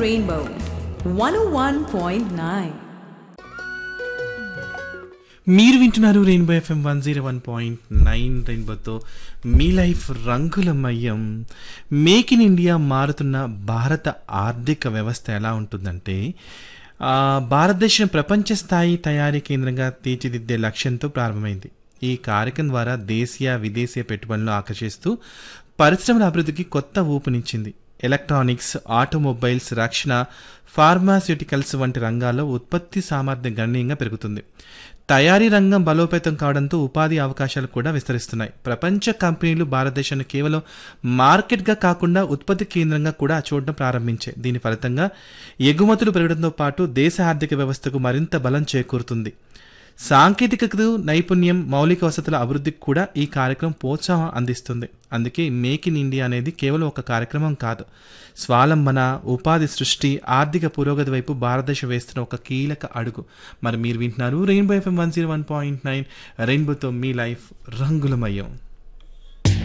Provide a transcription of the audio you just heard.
Rainbow 101.9. మీరు వింటున్నారు rainbow FM one zero one point nine రెయిన్బోతో మీ లైఫ్ రంగులమయం మేక్ ఇన్ ఇండియా మారుతున్న భారత ఆర్థిక వ్యవస్థ ఎలా ఉంటుందంటే ఆ, భారతదేశం ప్రపంచ స్థాయి తయారీ కేంద్రంగా తీర్చిదిద్దే లక్ష్యంతో ప్రారంభమైంది ఈ కార్యక్రమం ద్వారా దేశీయ విదేశీయ పెట్టుబడులను ఆకర్షిస్తూ పరిశ్రమల అభివృద్ధికి కొత్త ఊపునిచ్చింది ఎలక్ట్రానిక్స్ ఆటోమొబైల్స్ రక్షణ ఫార్మాస్యూటికల్స్ వంటి రంగాల్లో ఉత్పత్తి సామర్థ్యం గణనీయంగా పెరుగుతుంది తయారీ రంగం బలోపేతం కావడంతో ఉపాధి అవకాశాలు కూడా విస్తరిస్తున్నాయి ప్రపంచ కంపెనీలు భారతదేశాన్ని కేవలం మార్కెట్గా కాకుండా ఉత్పత్తి కేంద్రంగా కూడా చూడడం ప్రారంభించాయి దీని ఫలితంగా ఎగుమతులు పెరగడంతో పాటు దేశ ఆర్థిక వ్యవస్థకు మరింత బలం చేకూరుతుంది సాంకేతికత నైపుణ్యం మౌలిక వసతుల అభివృద్ధికి కూడా ఈ కార్యక్రమం ప్రోత్సాహం అందిస్తుంది అందుకే మేక్ ఇన్ ఇండియా అనేది కేవలం ఒక కార్యక్రమం కాదు స్వాలంబన ఉపాధి సృష్టి ఆర్థిక పురోగతి వైపు భారతదేశం వేస్తున్న ఒక కీలక అడుగు మరి మీరు వింటున్నారు rainbow FM one zero one point nine రెయిన్బోతో మీ లైఫ్ రంగులమయం